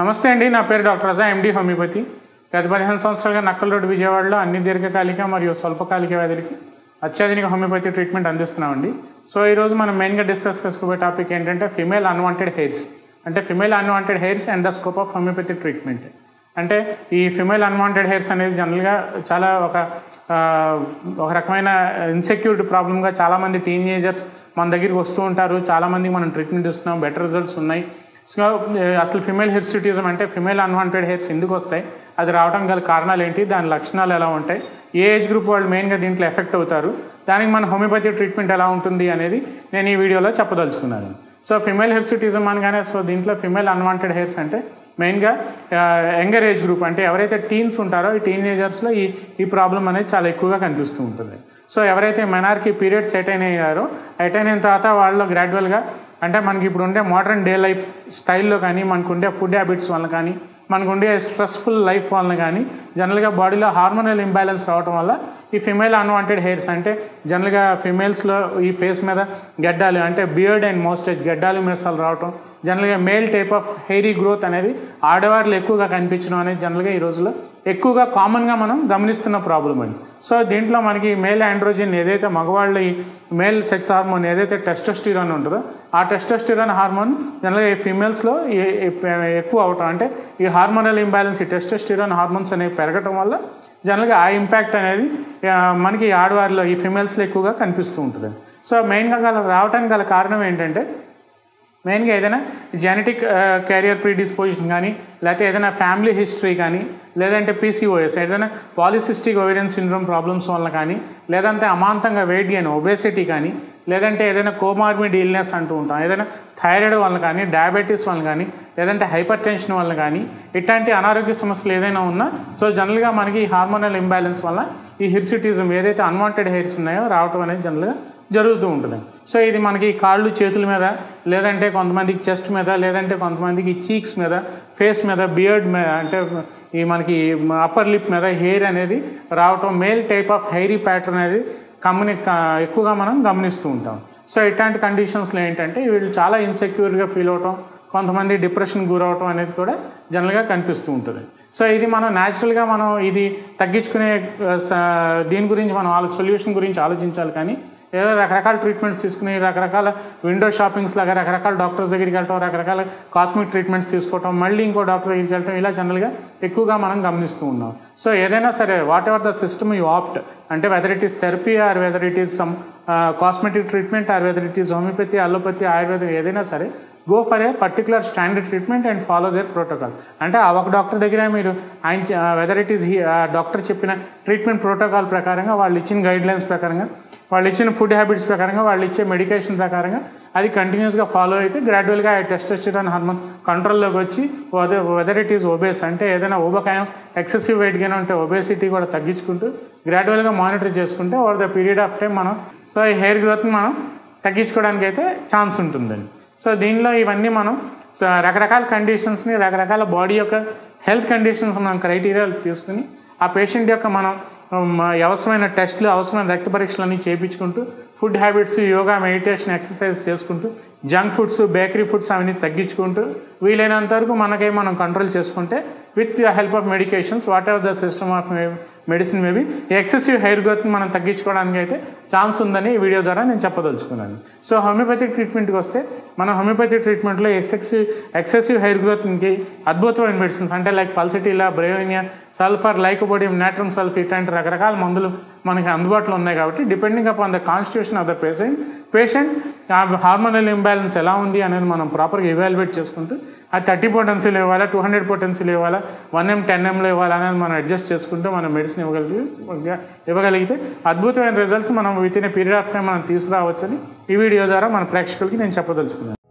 నమస్తే అండి నా పేరు డాక్టర్ రజా ఎండి హోమియోపతి గత పదిహేను సంవత్సరాలుగా నక్కల రోడ్డు విజయవాడలో అన్ని దీర్ఘకాలిక మరియు స్వల్పకాలిక వ్యాధులకి అత్యాధునిక హోమియోపతి ట్రీట్మెంట్ అందిస్తున్నామండి సో ఈరోజు మనం మెయిన్గా డిస్కస్ చేసుకోబోయే టాపిక్ ఏంటంటే ఫిమేల్ అన్వాంటెడ్ హెయిర్స్ అంటే female unwanted hairs and the scope of homeopathy treatment అంటే ఈ ఫిమేల్ అన్వాంటెడ్ హెయిర్స్ అనేది జనరల్గా చాలా ఒక ఆ, ఒక రకమైన ఇన్సెక్యూరిటీ ప్రాబ్లమ్గా చాలామంది టీనేజర్స్ మన దగ్గరికి వస్తూ ఉంటారు చాలామందికి మనం ట్రీట్మెంట్ ఇస్తున్నాం బెటర్ రిజల్ట్స్ ఉన్నాయి సో ఏ, అసలు ఫిమేల్ హిర్సిటిజం అంటే ఫిమేల్ అన్వాంటెడ్ హెయిర్స్ ఎందుకు వస్తాయి అది రావడం గల కారణాలు ఏంటి దాని లక్షణాలు ఎలా ఉంటాయి ఏ ఏజ్ గ్రూప్ వాళ్ళు మెయిన్గా దీంట్లో ఎఫెక్ట్ అవుతారు దానికి మన హోమియోపతి ట్రీట్మెంట్ ఎలా ఉంటుంది అనేది నేను ఈ వీడియోలో చెప్పదలుచుకున్నాను సో ఫిమేల్ హిర్సిటిజం అనగానే సో దీంట్లో ఫిమేల్ అన్వాంటెడ్ హెయిర్స్ అంటే మెయిన్గా యంగర్ ఏజ్ గ్రూప్ అంటే ఎవరైతే టీన్స్ ఉంటారో ఈ టీనేజర్స్లో ఈ ఈ ప్రాబ్లం అనేది చాలా ఎక్కువగా కనిపిస్తూ ఉంటుంది సో ఎవరైతే మెనార్కి పీరియడ్స్ అటైన్ అయ్యారో అటైన్ అయిన తర్వాత వాళ్ళు గ్రాడ్యువల్గా అంటే మనకి ఇప్పుడు ఉండే మోడర్న్ డే లైఫ్ స్టైల్లో కానీ మనకు ఉండే ఫుడ్ హ్యాబిట్స్ వల్ల కానీ మనకు ఉండే స్ట్రెస్ఫుల్ లైఫ్ వలన కానీ జనరల్గా బాడీలో హార్మోనల్ ఇంబ్యాలెన్స్ రావడం వల్ల ఈ ఫిమేల్ అన్వాంటెడ్ హెయిర్స్ అంటే జనరల్గా ఫిమేల్స్లో ఈ ఫేస్ మీద గడ్డాలు అంటే బియర్డ్ అండ్ మోస్టేజ్ గడ్డాలు మీసాలు రావటం జనరల్గా male type of hairy growth అనేది ఆడవారిలో ఎక్కువగా కనిపించడం అనేది జనరల్గా ఈ రోజుల్లో ఎక్కువగా కామన్గా మనం గమనిస్తున్న ప్రాబ్లం అండి సో దీంట్లో మనకి మేల్ ఆండ్రోజిన్ ఏదైతే మగవాళ్ళ ఈ మేల్ సెక్స్ హార్మోన్ ఏదైతే టెస్టోస్టిరాన్ ఉంటుందో ఆ టెస్టోస్టిరాన్ హార్మోన్ జనరల్గా ఈ ఫీమేల్స్లో ఎక్కువ అవటం అంటే ఈ హార్మోనల్ ఇంబ్యాలెన్స్ ఈ టెస్టోస్టిరాన్ హార్మోన్స్ అనేవి పెరగటం వల్ల జనరల్గా ఆ ఇంపాక్ట్ అనేది ఆ, మనకి ఆడవారిలో ఈ ఫిమేల్స్లో ఎక్కువగా కనిపిస్తూ ఉంటుంది సో మెయిన్గా గల రావడానికి గల కారణం ఏంటంటే మెయిన్గా ఏదైనా జెనెటిక్ క్యారియర్ ప్రీడిస్పోజిషన్ కానీ లేకపోతే ఏదైనా ఫ్యామిలీ హిస్టరీ కానీ లేదంటే పీసీఓఎస్ ఏదైనా పాలిసిస్టిక్ ఓవేరియన్ సిండ్రోమ్ ప్రాబ్లమ్స్ వల్ల కానీ లేదంటే అమాంతంగా వెయిట్ గెయిన్ ఒబేసిటీ కానీ లేదంటే ఏదైనా కోమార్బిడ్ ఇల్నెస్ అంటూ ఉంటాం ఏదైనా థైరాయిడ్ వల్ల కానీ డయాబెటీస్ వల్ల కానీ లేదంటే హైపర్ టెన్షన్ వల్ల కానీ ఇట్లాంటి అనారోగ్య సమస్యలు ఏదైనా ఉన్నా సో జనరల్గా మనకి హార్మోనల్ ఇంబ్యాలెన్స్ వల్ల ఈ హిర్సిటిజం ఏదైతే అన్వాంటెడ్ హెయిర్స్ ఉన్నాయో రావటం అనేది జనరల్గా జరుగుతూ ఉంటుంది సో ఇది మనకి కాళ్ళు చేతుల మీద లేదంటే కొంతమందికి చెస్ట్ మీద లేదంటే కొంతమందికి చీక్స్ మీద ఫేస్ మీద బియర్డ్ మీద అంటే ఈ మనకి అప్పర్ లిప్ మీద హెయిర్ అనేది రావటం male type of hairy pattern అనేది కమ్ముని ఎక్కువగా మనం గమనిస్తూ ఉంటాం సో ఇట్లాంటి కండిషన్స్లో ఏంటంటే వీళ్ళు చాలా ఇన్సెక్యూర్గా ఫీల్ అవటం కొంతమంది డిప్రెషన్ గురవటం అనేది కూడా జనరల్గా కనిపిస్తూ ఉంటుంది సో ఇది మనం న్యాచురల్గా మనం ఇది తగ్గించుకునే ఆ, స- దీని గురించి మనం ఆలో సొల్యూషన్ గురించి ఆలోచించాలి కానీ ఏదో రకరకాల ట్రీట్మెంట్స్ తీసుకుని రకరకాల విండో షాపింగ్స్ లాగా రకరకాల డాక్టర్స్ దగ్గరికి వెళ్ళటం రకరకాల కాస్మిక్ ట్రీట్మెంట్స్ తీసుకోవటం మళ్ళీ ఇంకో డాక్టర్ దగ్గరికి వెళ్ళటం ఇలా జనరల్గా ఎక్కువగా మనం గమనిస్తూ ఉన్నాం సో ఏదైనా సరే whatever the system you opt అంటే whether it is therapy or whether it is some cosmetic treatment or whether it is homeopathy allopathy ఆయుర్వేదం ఏదైనా సరే go for a particular standard treatment and follow their protocol అంటే ఆ ఒక doctor దగ్గర మీరు ఆయన వెదర్ ఇట్ ఈస్ డాక్టర్ చెప్పిన ట్రీట్మెంట్ ప్రోటోకాల్ ప్రకారంగా వాళ్ళు ఇచ్చిన గైడ్ లైన్స్ ప్రకారంగా వాళ్ళు ఇచ్చిన ఫుడ్ హ్యాబిట్స్ ప్రకారంగా వాళ్ళు ఇచ్చే మెడికేషన్ ప్రకారంగా అది కంటిన్యూస్గా ఫాలో అయితే గ్రాడ్యువల్గా ఆ టెస్టోస్టిరాన్ హార్మోన్ కంట్రోల్లోకి వచ్చి వెదర్ ఇట్ ఈస్ ఒబేస్ అంటే ఏదైనా ఊబకాయం ఎక్సెసివ్ వెయిట్ గానే ఉంటే ఒబేసిటీ కూడా తగ్గించుకుంటూ గ్రాడ్యువల్గా మానిటర్ చేసుకుంటే over the period of time మనం సో ఈ హెయిర్ గ్రోత్ని మనం తగ్గించుకోవడానికి అయితే ఛాన్స్ ఉంటుందండి సో దీనిలో ఇవన్నీ మనం సో రకరకాల కండిషన్స్ని రకరకాల బాడీ యొక్క హెల్త్ కండిషన్స్ మనం క్రైటీరియాలు తీసుకుని ఆ పేషెంట్ యొక్క మనం ఉమ్, అవసరమైన టెస్ట్లు అవసరమైన రక్త పరీక్షలన్నీ చేయించుకుంటూ food habits yoga meditation exercise చేసుకుంటూ జంక్ ఫుడ్స్ బేకరీ ఫుడ్స్ అవన్నీ తగ్గించుకుంటూ వీలైనంత వరకు మనకే మనం కంట్రోల్ చేసుకుంటే with the help of medications whatever the system of medicine maybe excessive hair గ్రోత్ని మనం తగ్గించుకోవడానికి అయితే ఛాన్స్ ఉందని ఈ వీడియో ద్వారా నేను చెప్పదలుచుకున్నాను సో హోమియోపతిక్ ట్రీట్మెంట్కి వస్తే మన హోమియోపతి ట్రీట్మెంట్లో ఎక్సెసివ్ ఎక్సెసివ్ హెయిర్ గ్రోత్కి అద్భుతమైన మెడిసిన్స్ అంటే లైక్ పల్సిటీలా బ్రేవినియా సల్ఫర్ లైకోబోడియం నాట్రమ్ సల్ఫ్ ఇట్లాంటి రకరకాల మందులు మనకి అందుబాటులో ఉన్నాయి కాబట్టి depending upon the constitution of the patient patient hormonal imbalance ఎలా ఉంది అనేది మనం ప్రాపర్గా ఇవాల్యుయేట్ చేసుకుంటూ అది థర్టీ పొటెన్సీలు ఇవ్వాలా టూ హండ్రెడ్ పొటెన్సీలు ఇవ్వాలా వన్ ఎం టెన్ ఎంలో ఇవ్వాలా అనేది మనం అడ్జస్ట్ చేసుకుంటూ మనం మెడిసిన్ ఇవ్వగలిగి ఇవ్వగలిగితే అద్భుతమైన రిజల్ట్స్ మనం within a period of time మనం తీసుకురావచ్చని ఈ వీడియో ద్వారా మన ప్రేక్షకులకి నేను చెప్పదలుచుకున్నాను